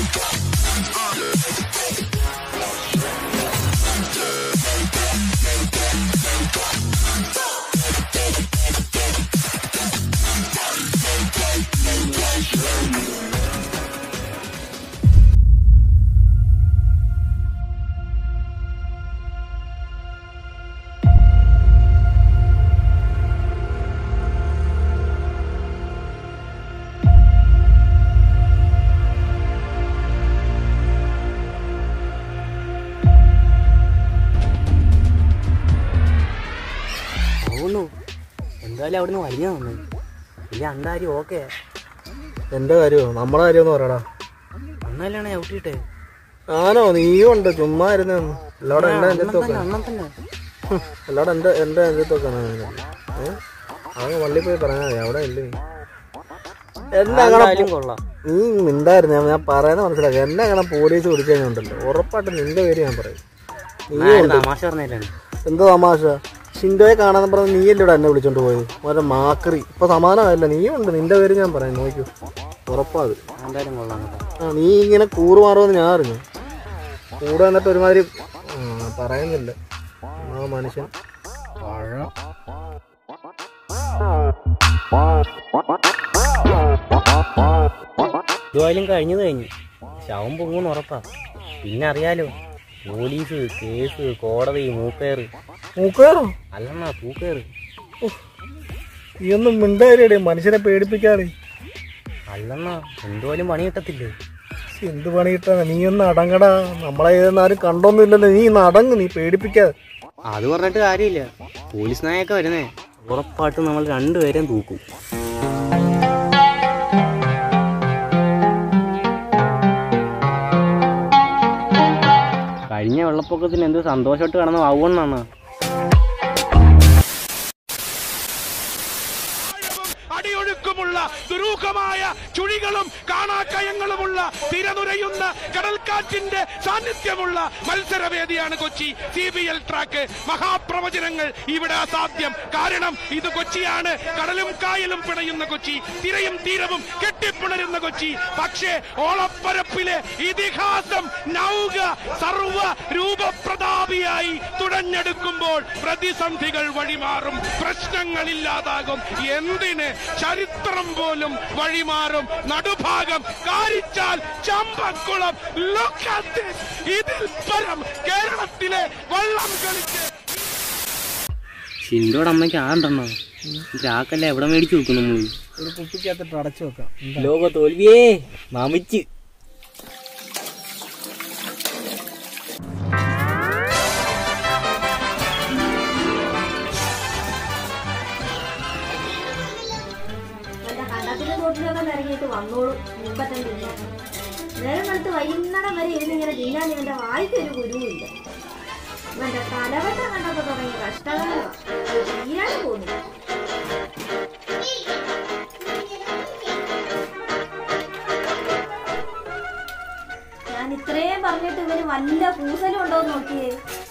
തോന്നുന്നു എന്തായാലും അവിടുന്ന് വലിയ വന്നു വലിയ അന്താരി ഓക്കെ എന്റെ കാര്യമോ നമ്മളെ കാര്യമെന്ന് പറയടാ അന്നല്ലാണ് ഔട്ടിട്ടെ ആനോ നീയും ഉണ്ട് ചുമ്മാ ഇരുന്ന് എല്ലാവിടെ എന്റെ അഞ്ചത്തൊക്കെ അണ്ണൻ തന്നെ എല്ലാവിടെ എന്റെ എന്റെ അഞ്ചത്തൊക്കെ ഏഹ് അങ്ങ് വള്ളി പോയി പറഞ്ഞാ മതി അവിടെ ഇല്ലേ എന്നെ അങ്ങനെ എന്തായാലും കൊള്ളാം നീ മിണ്ടായിരുന്നു ഞാൻ- ഞാൻ പറയുന്നത് മനസ്സിലാക്കി എന്നെ അങ്ങനെ പോലീസ് പിടിച്ചു കഴിഞ്ഞുണ്ടല്ലോ ഉറപ്പായിട്ടും നിന്റെ പേര് ഞാൻ പറയും നീ ഞാൻ തമാശ പറഞ്ഞില്ലാണ് എന്തോ തമാശ ഷിൻഡോയെ കാണാന്ന് പറഞ്ഞ് നീയല്ലേ ഇവിടെ എന്നെ വിളിച്ചോണ്ട് പോയി മറ്റേ മാക്രി ഇപ്പൊ സമാധാനമല്ല നീയും ഉണ്ട് നിന്റെ പേര് ഞാൻ പറയാം നോക്കൂ ഉറപ്പാ അത് എന്തായാലും കൊള്ളാം കേട്ടോ ആ നീ ഇങ്ങനെ കൂറുമാറുമെന്ന് ഞാൻ അറിഞ്ഞു കൂടെ വന്നിട്ട് ഒരുമാതിരി ആ, പറയുന്നില്ല ആ മനുഷ്യൻ ഇതുമായാലും കഴിഞ്ഞത് കഴിഞ്ഞു ശവം പൊങ്ങുന്ന് ഉറപ്പാ പിന്നെ അറിയാലോ പോലീസ് കേസ് കോടതി മൂക്കേറ് മൂക്കേറോ അല്ലെന്നാ തൂക്കേറ് നീ ഒന്നും മിണ്ടാരിയടേ മനുഷ്യനെ പേടിപ്പിക്കാതെ അല്ലെന്നാ എന്തുപോലും പണി കിട്ടത്തില്ലേ ശ്ശി, എന്ത് പണി കിട്ടാ നീ ഒന്ന് അടങ്ങടാ നമ്മളെ ഏതെന്ന് ആരും കണ്ടൊന്നുമില്ലല്ലോ നീ ഒന്ന് അടങ്ങ് നീ പേടിപ്പിക്കാതെ അത് പറഞ്ഞിട്ട് കാര്യമില്ല പോലീസ് നായൊക്കെ വരുന്നേ ഉറപ്പായിട്ടും നമ്മൾ രണ്ടുപേരെയും തൂക്കും കഴിഞ്ഞ വെള്ളപ്പൊക്കത്തിന് എന്ത് സന്തോഷമായിട്ട് കിടന്ന് ആവുമെന്നാണ് അടിയൊഴുക്കുമുള്ള ദുരൂഹമായ ചുഴികളും കാണാക്കയങ്ങളുമുള്ള തിരനുരയുന്ന കടൽക്കാറ്റിന്റെ സാന്നിധ്യമുള്ള മത്സരവേദിയാണ് Kochi C B L track മഹാപ്രവചനങ്ങൾ ഇവിടെ അസാധ്യം കാരണം ഇത് കൊച്ചിയാണ് കടലും കായലും പിണയുന്ന കൊച്ചി തിരയും തീരവും കെട്ടിപ്പിണരുന്ന കൊച്ചി പക്ഷേ ഓളപ്പരപ്പിലെ ഇതിഹാസം നൗക സർവ രൂപപ്രതാപിയായി തുഴഞ്ഞെടുക്കുമ്പോൾ പ്രതിസന്ധികൾ വഴിമാറും പ്രശ്നങ്ങളില്ലാതാകും എന്തിന് ചരിത്രം പോലും വഴിമാറും നടുഭാഗം Karichal Champakulam Look at this. ഇതിൽ പരം കേരളത്തിലെ വള്ളം കളിച്ച് ഷിൻഡോടെ അമ്മയ്ക്ക് ആണ്ടെണ്ണോ ചാക്കല്ല എവിടെ മേടിച്ചു വെക്കും നമ്മള് ഒരു കുപ്പിക്കകത്തിട്ട് അടച്ചു വെക്കാം ലോക തോൽവിയേ നമിച്ച് മറ്റേ കണ്ടത്തിന്റെ തോട്ടിലൊക്കെ ഇറങ്ങിയിട്ട് വന്നോളൂ മുമ്പത്തെ തിന്നാൻ നേരം വെളുത്ത് വൈകുന്നേരം വരെ ഇരുന്ന് ഇങ്ങനെ തിന്നാൻ ഇവന്റെ വായിക്ക് ഒരു ഗുരുവില്ല ഇവന്റെ തലവട്ടം കണ്ടപ്പോ തുടങ്ങിയ കഷ്ടകാലം തീരാൻ പോകുന്നു ഞാൻ ഇത്രയും പറഞ്ഞിട്ട് ഇവന് വല്ല കൂസലും ഉണ്ടോ എന്ന് നോക്കിയേ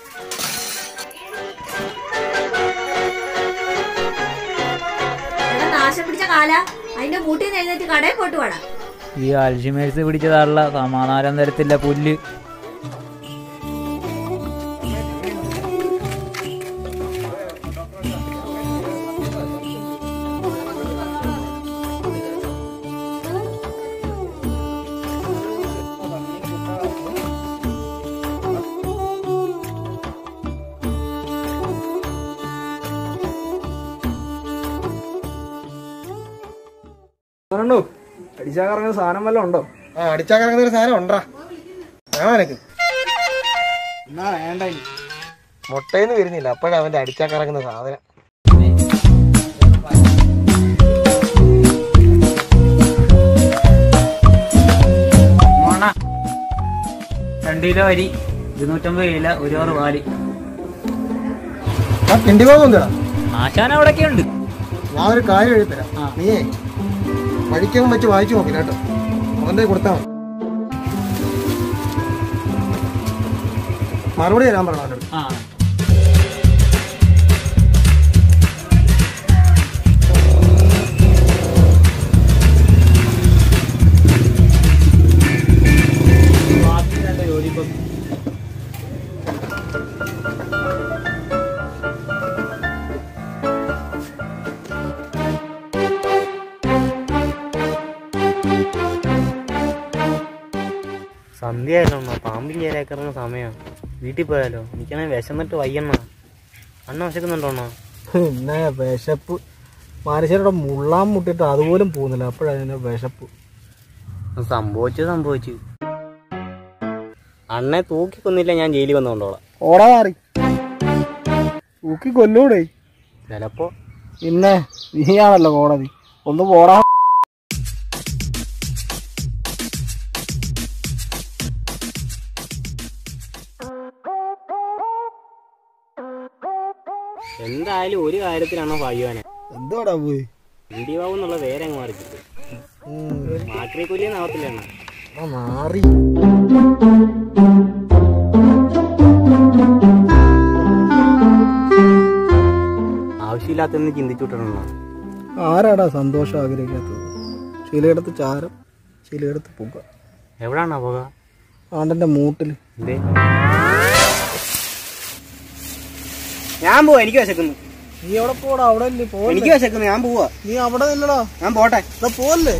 എടാ നാശം പിടിച്ച കാല അതിന്റെ മൂട്ടിൽ നിന്ന് എഴുന്നേറ്റ് കടയിൽ പോയിട്ട് വേണം ഈ അൽഷിമേഴ്സ് പിടിച്ചതാണല്ല സമാധാനം തരത്തില്ല പുല്ല് ഉണ്ടോ അടിച്ചാ കറങ്ങുന്ന സാധനം വല്ലതും ഉണ്ടോ ആ അടിച്ചാ കറങ്ങുന്ന ഒരു സാധനം ഉണ്ടാ വേണോ എനിക്ക് എന്നാ വേണ്ട മുട്ടയിന്ന് വരുന്നില്ല അപ്പോഴാ അവന്റെ അടിച്ചാ കറങ്ങുന്ന സാധനം മോണ രണ്ട് കിലോ അരി ഇരുന്നൂറ്റമ്പത് കില ഒരു ആറ് പാല് ആ കിണ്ടി പോകും എന്താ ആശാൻ അവിടെയൊക്കെ ഉണ്ട് ഞാൻ ഒരു കാര്യം എഴുതി തരാം നീയേ വഴിക്കകം വെച്ച് വായിച്ചു നോക്കില്ല കേട്ടോ അവന്റെ കൊടുത്താൽ മതി മറുപടി തരാൻ പറഞ്ഞു അവനോട് ആ സന്ധ്യയല്ലോ അണ്ണാ പാമ്പിൻ ചേരാക്കറിഞ്ഞ സമയം വീട്ടിൽ പോയാലോ എനിക്കാണെങ്കിൽ വിശന്നിട്ട് വയ്യണ്ണ അണ്ണ വിശക്കുന്നുണ്ടോ അണ്ണാ പിന്നെ വിശപ്പ് മനുഷ്യരുടെ മുള്ളാൻ മുട്ടിട്ട് അതുപോലും പോകുന്നില്ല അപ്പോഴതിന്റെ വിശപ്പ് അത് സംഭവിച്ചു സംഭവിച്ചു അണ്ണെ തൂക്കിക്കൊന്നില്ല ഞാൻ ജയിലിൽ വന്നുകൊണ്ടോളാം ഓടാ മാറി തൂക്കി കൊല്ലൂടെ ചിലപ്പോ പിന്നെ നീയാണല്ലോ കോടതി ഒന്ന് പോടാ എന്തായാലും ഒരു കാര്യത്തിലാണ് ഭഗവാനെ എന്തുവാടാ പോയി ഇന്ത്യ ബാബു എന്നുള്ള പേര് അങ്ങ് മാറിക്കിട്ടു മാക്രി കൊല്ലിയെന്ന് ആവത്തില്ല അണ്ണ ആ നാറി ആവശ്യമില്ലാത്തൊന്നും ചിന്തിച്ചുവിട്ടണ ആരാടാ സന്തോഷം ആഗ്രഹിക്കാത്തത് ചിലയിടത്ത് ചാരം ചിലയിടത്ത് പുക എവിടാണ് പോക ആണ്ടന്റെ മൂട്ടിൽ എന്തേ ഞാൻ പോവാ എനിക്ക് വിശക്കുന്നു നീ എവിടെ പോടാ അവിടെ അല്ലേ പോ എനിക്ക് വിശക്കുന്നു ഞാൻ പോവാ നീ അവിടെ നില്ലടാ ഞാൻ പോട്ടെ ഇവിടെ പോവല്ലേ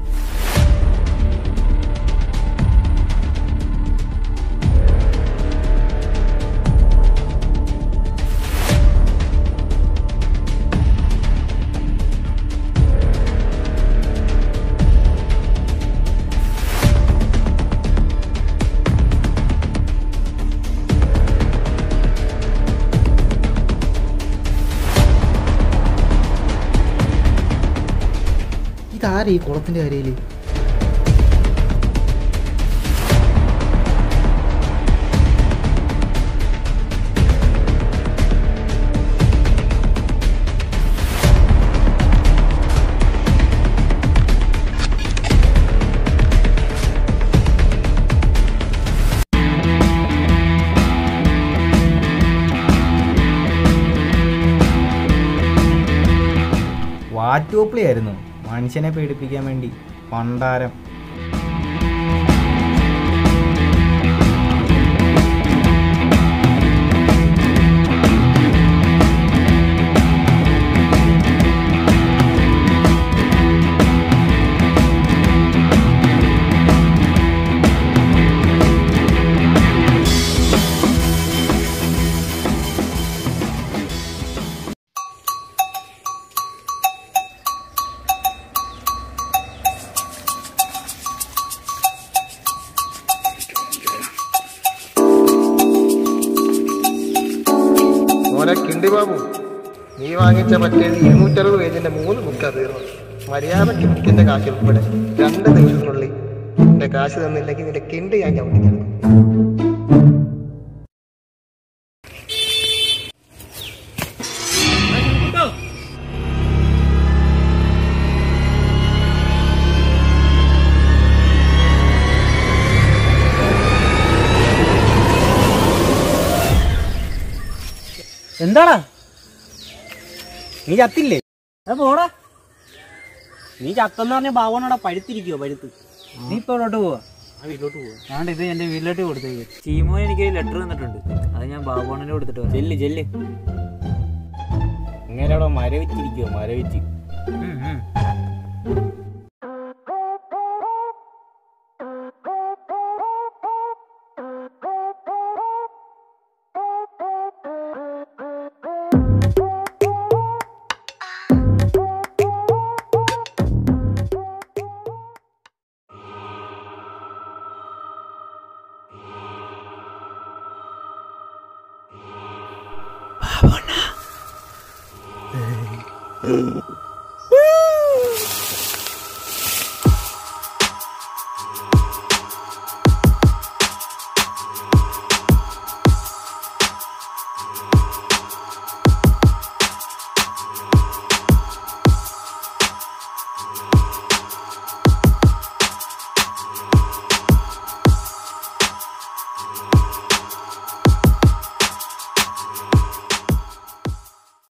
ഇതാരീ കുളത്തിന്റെ കരയില് വാറ്റോപ്പിളി ആയിരുന്നു മനുഷ്യനെ പേടിപ്പിക്കാൻ വേണ്ടി പണ്ടാരം മോനെ കിണ്ടി ബാബു നീ വാങ്ങിച്ച മറ്റേ ഇരുന്നൂറ്ററുപത് പേജിന്റെ മൂന്ന് ബുക്കാ തീർന്നു മര്യാദയ്ക്ക് ബുക്കിന്റെ കാശ് ഉൾപ്പെടെ രണ്ട് ദിവസത്തിനുള്ളിൽ എന്റെ കാശ് തന്നില്ലെങ്കിൽ നിന്റെ കിണ്ടി ഞാൻ ചവിട്ടിക്കണം എന്താടാ നീ ചത്തില്ലേ പോടാ നീ ചത്തെന്ന് പറഞ്ഞ ഭാവനോടെ പഴുത്തിരിക്കുവോ പഴുത്ത് നീ ഇപ്പൊ എവിടോട്ട് പോവാ ആ വീട്ടിലോട്ട് പോവാ ഞാൻ ഇത് എന്റെ വീട്ടിലോട്ട് കൊടുത്തേക്ക് ചീമോൻ എനിക്ക് ലെറ്റർ തന്നിട്ടുണ്ട് അത് ഞാൻ ബാബുണ്ണന് കൊടുത്തിട്ട് വരാം. ചെല്ല് ചെല്ല് ഇങ്ങനെ അവിടെ മരവിച്ചിരിക്കുവോ മരവിച്ച് ഉം, ഉം. ആ